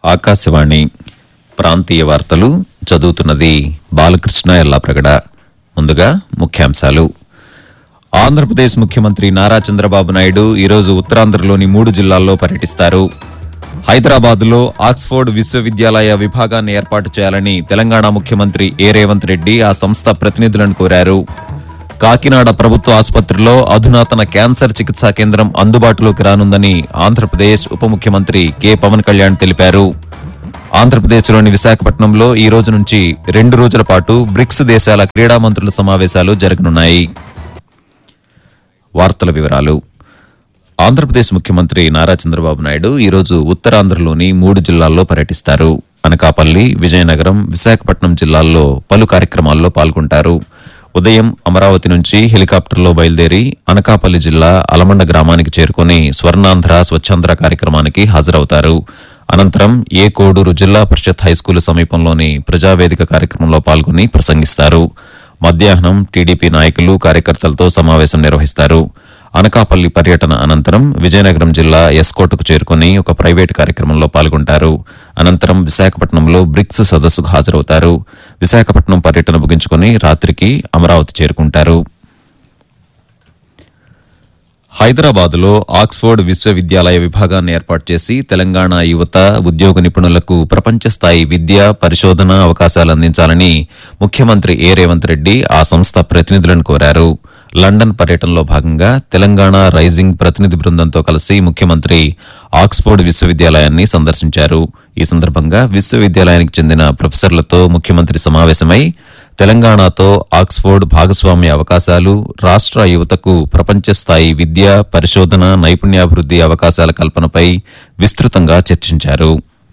ఆకాశవాణి ప్రాంతీయ వార్తలు చదువుతున్నది బాలకృష్ణ ఎల్లాప్రగడ ముందుగా ముఖ్యాంశాలు ఆంధ్రప్రదేశ్ ముఖ్యమంత్రి నారా చంద్రబాబు నాయుడు ఈరోజు ఉత్తరాంధ్రలోని మూడు జిల్లాల్లో పర్యటిస్తారు హైదరాబాద్లో ఆక్స్ఫోర్డ్ విశ్వవిద్యాలయ విభాగాన్ని ఏర్పాటు చేయాలని తెలంగాణ ముఖ్యమంత్రి ఏ రేవంత్ రెడ్డి ఆ సంస్థ ప్రతినిధులను కోరారు కాకినాడ ప్రభుత్వ ఆసుపత్రిలో అధునాతన క్యాన్సర్ చికిత్సా కేంద్రం అందుబాటులోకి రానుందని ఆంధ్రప్రదేశ్ ఉప ముఖ్యమంత్రి కె పవన్ కళ్యాణ్ తెలిపారు ఆంధ్రప్రదేశ్లోని విశాఖపట్నంలో ఈ రోజు నుంచి రెండు రోజుల పాటు బ్రిక్స్ దేశాల క్రీడా మంత్రుల సమావేశాలు జరగనున్నాయి వార్తల వివరాలు ఆంధ్రప్రదేశ్ ముఖ్యమంత్రి నారా చంద్రబాబు నాయుడు ఈరోజు ఉత్తరాంధ్రలోని మూడు జిల్లాల్లో పర్యటిస్తారు అనకాపల్లి విజయనగరం విశాఖపట్నం జిల్లాల్లో పలు కార్యక్రమాల్లో పాల్గొంటారు ఉదయం అమరావతి నుంచి హెలికాప్టర్లో బయలుదేరి అనకాపల్లి జిల్లా అలమండ గ్రామానికి చేరుకుని స్వర్ణాంధ్ర స్వచ్ఛాంధ్ర కార్యక్రమానికి హాజరవుతారు అనంతరం ఏ కోడూరు జిల్లా పరిషత్ హైస్కూల్ సమీపంలోని ప్రజావేదిక కార్యక్రమంలో పాల్గొని ప్రసంగిస్తారు మధ్యాహ్నం టీడీపీ నాయకులు కార్యకర్తలతో సమావేశం నిర్వహిస్తారు అనకాపల్లి పర్యటన అనంతరం విజయనగరం జిల్లా ఎస్కోటకు చేరుకుని ఒక ప్రైవేటు కార్యక్రమంలో పాల్గొంటారు అనంతరం విశాఖపట్నంలో బ్రిక్స్ సదస్సుకు హాజరవుతారు విశాఖపట్నం పర్యటన ముగించుకుని రాత్రికి అమరావతి చేరుకుంటారు హైదరాబాద్లో ఆక్స్ఫోర్డ్ విశ్వవిద్యాలయ విభాగాన్ని ఏర్పాటు చేసి తెలంగాణ యువత ఉద్యోగ నిపుణులకు ప్రపంచ స్థాయి విద్య పరిశోధన అవకాశాలు అందించాలని ముఖ్యమంత్రి ఏ రేవంత్ రెడ్డి ఆ సంస్థ ప్రతినిధులను కోరారు లండన్ పర్యటనలో భాగంగా తెలంగాణ రైజింగ్ ప్రతినిధి బృందంతో కలిసి ముఖ్యమంత్రి ఆక్స్ఫోర్డ్ విశ్వవిద్యాలయాన్ని సందర్శించారు ఈ సందర్భంగా విశ్వవిద్యాలయానికి చెందిన ప్రొఫెసర్లతో ముఖ్యమంత్రి సమావేశమై తెలంగాణతో ఆక్స్ఫోర్డ్ భాగస్వామ్య అవకాశాలు రాష్ట్ర యువతకు ప్రపంచ స్థాయి విద్య పరిశోధన నైపుణ్యాభివృద్ది అవకాశాల కల్పనపై విస్తృతంగా చర్చించారు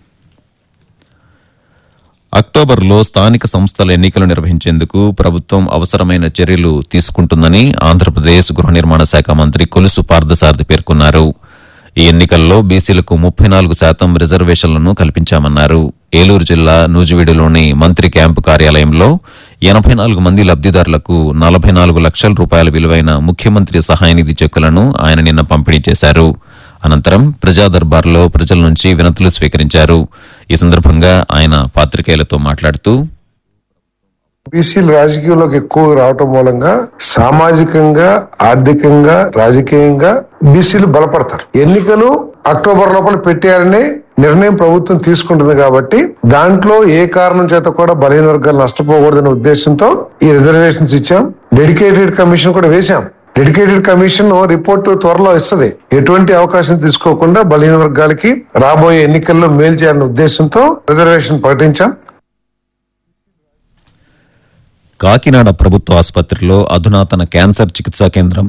అక్టోబర్లో స్థానిక సంస్థల ఎన్నికలు నిర్వహించేందుకు ప్రభుత్వం అవసరమైన చర్యలు తీసుకుంటుందని ఆంధ్రప్రదేశ్ గృహ నిర్మాణ శాఖ మంత్రి కొలుసు పార్థసారథి పేర్కొన్నారు ఈ ఎన్నికల్లో బీసీలకు ముప్పై నాలుగు శాతం రిజర్వేషన్లను కల్పించామన్నారు ఏలూరు జిల్లా నూజివీడులోని మంత్రి క్యాంపు కార్యాలయంలో ఎనభై నాలుగు మంది లబ్దిదారులకు నలభై నాలుగు లక్షల రూపాయల విలువైన ముఖ్యమంత్రి సహాయ నిధి చెక్కులను ఆయన నిన్న పంపిణీ చేశారు అనంతరం ప్రజా దర్బార్లో ప్రజల నుంచి వినతులు స్వీకరించారు ఈ సందర్భంగా ఆయన పాత్రికేయులతో మాట్లాడుతూ బీసీలు రాజకీయంలోకి ఎక్కువ రావటం మూలంగా సామాజికంగా ఆర్థికంగా రాజకీయంగా బీసీలు బలపడతారు ఎన్నికలు అక్టోబర్ లోపల పెట్టారని నిర్ణయం ప్రభుత్వం తీసుకుంటుంది కాబట్టి దాంట్లో ఏ కారణం చేత కూడా బలహీన వర్గాలు నష్టపోకూడదనే ఉద్దేశంతో ఈ రిజర్వేషన్స్ ఇచ్చాం డెడికేటెడ్ కమిషన్ కూడా వేశాం డెడికేటెడ్ కమిషన్ రిపోర్ట్ త్వరలో ఇస్తుంది ఎటువంటి అవకాశం తీసుకోకుండా బలహీన వర్గాలకి రాబోయే ఎన్నికల్లో మేలు చేయాలనే ఉద్దేశంతో రిజర్వేషన్ ప్రకటించాం కాకినాడ ప్రభుత్వ ఆసుపత్రిలో అధునాతన క్యాన్సర్ చికిత్సా కేంద్రం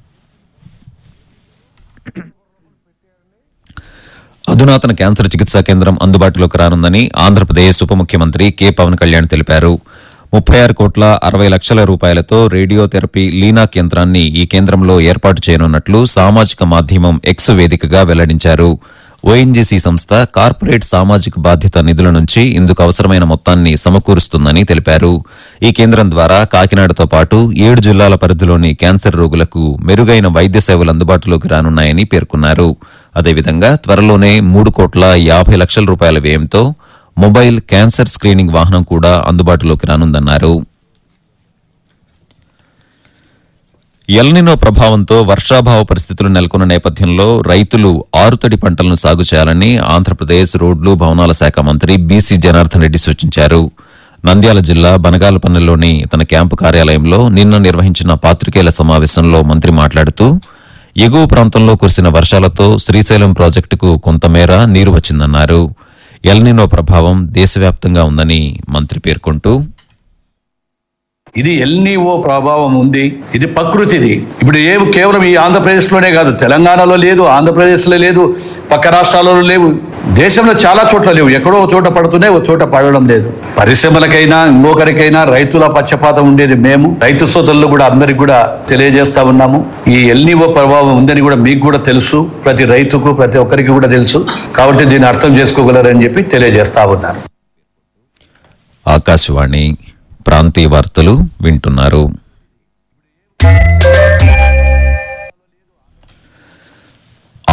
అధునాతన క్యాన్సర్ చికిత్సా కేంద్రం అందుబాటులోకి రానుందని ఆంధ్రప్రదేశ్ ఉప ముఖ్యమంత్రి కె పవన్ కళ్యాణ్ తెలిపారు ముప్పై ఆరు కోట్ల అరవై లక్షల రూపాయలతో రేడియోథెరపీ లీనాక్ యంత్రాన్ని ఈ కేంద్రంలో ఏర్పాటు చేయనున్నట్లు సామాజిక మాధ్యమం ఎక్స్ వేదికగా వెల్లడించారు ఓఎన్జీసీ సంస్థ కార్పొరేట్ సామాజిక బాధ్యత నిధుల నుంచి ఇందుకు అవసరమైన మొత్తాన్ని సమకూరుస్తుందని తెలిపారు ఈ కేంద్రం ద్వారా కాకినాడతో పాటు ఏడు జిల్లాల పరిధిలోని క్యాన్సర్ రోగులకు మెరుగైన వైద్య సేవలు అందుబాటులోకి రానున్నాయని పేర్కొన్నారు అదేవిధంగా త్వరలోనే మూడు కోట్ల యాభై లక్షల రూపాయల వ్యయంతో మొబైల్ క్యాన్సర్ స్క్రీనింగ్ వాహనం కూడా అందుబాటులోకి రానుందన్నారు ఎల్నినో ప్రభావంతో వర్షాభావ పరిస్థితులు నెలకొన్న నేపథ్యంలో రైతులు ఆరుతడి పంటలను సాగు చేయాలని ఆంధ్రప్రదేశ్ రోడ్లు భవనాల శాఖ మంత్రి బీసీ జనార్దన్ రెడ్డి సూచించారు నంద్యాల జిల్లా బనగాలపల్లిలోని తన క్యాంపు కార్యాలయంలో నిన్న నిర్వహించిన పాత్రికేయుల సమావేశంలో మంత్రి మాట్లాడుతూ ఎగువ ప్రాంతంలో కురిసిన వర్షాలతో శ్రీశైలం ప్రాజెక్టుకు కొంతమేర నీరు వచ్చిందన్నారు ఎల్నినో ప్రభావం దేశవ్యాప్తంగా ఉందని మంత్రి పేర్కొంటూ ఇది ఎల్నీఓ ప్రభావం ఉంది ఇది ప్రకృతిది ఇప్పుడు ఏ కేవలం ఈ ఆంధ్రప్రదేశ్లోనే కాదు తెలంగాణలో లేదు ఆంధ్రప్రదేశ్లో లేదు పక్క రాష్ట్రాలలో లేవు దేశంలో చాలా చోట్ల లేవు ఎక్కడో ఒక చోట పడుతున్నాయి ఒక చోట పడడం లేదు పరిశ్రమలకైనా ఇంకొకరికైనా రైతుల పక్షపాతం ఉండేది మేము రైతు సోదరులు కూడా అందరికి కూడా తెలియజేస్తా ఉన్నాము ఈ ఎల్నీఓ ప్రభావం ఉందని కూడా మీకు కూడా తెలుసు ప్రతి రైతుకు ప్రతి ఒక్కరికి కూడా తెలుసు కాబట్టి దీన్ని అర్థం చేసుకోగలరని చెప్పి తెలియజేస్తా ఉన్నాను ఆకాశవాణి ప్రాంతీయ వార్తలు వింటున్నారు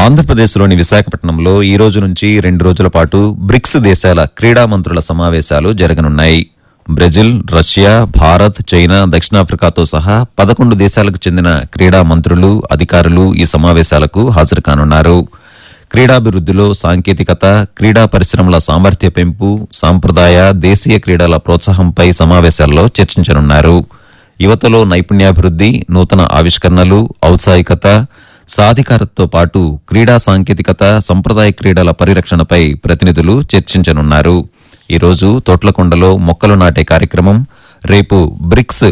ఆంధ్రప్రదేశ్లోని విశాఖపట్నంలో ఈ రోజు నుంచి రెండు రోజుల పాటు బ్రిక్స్ దేశాల క్రీడా మంత్రుల సమావేశాలు జరగనున్నాయి బ్రెజిల్ రష్యా భారత్ చైనా దక్షిణాఫ్రికాతో సహా పదకొండు దేశాలకు చెందిన క్రీడా మంత్రులు అధికారులు ఈ సమావేశాలకు హాజరు కానున్నారు క్రీడాభివృద్ధిలో సాంకేతికత క్రీడా పరిశ్రమల సామర్థ్య పెంపు సాంప్రదాయ దేశీయ క్రీడల ప్రోత్సాహంపై సమావేశాల్లో చర్చించనున్నారు యువతలో నైపుణ్యాభివృద్ధి నూతన ఆవిష్కరణలు ఔత్సాహికత సాధికారతతో పాటు క్రీడా సాంకేతికత సంప్రదాయ క్రీడల పరిరక్షణపై ప్రతినిధులు చర్చించనున్నారు ఈ రోజు తోట్లకొండలో మొక్కలు నాటే కార్యక్రమం రేపు బ్రిక్స్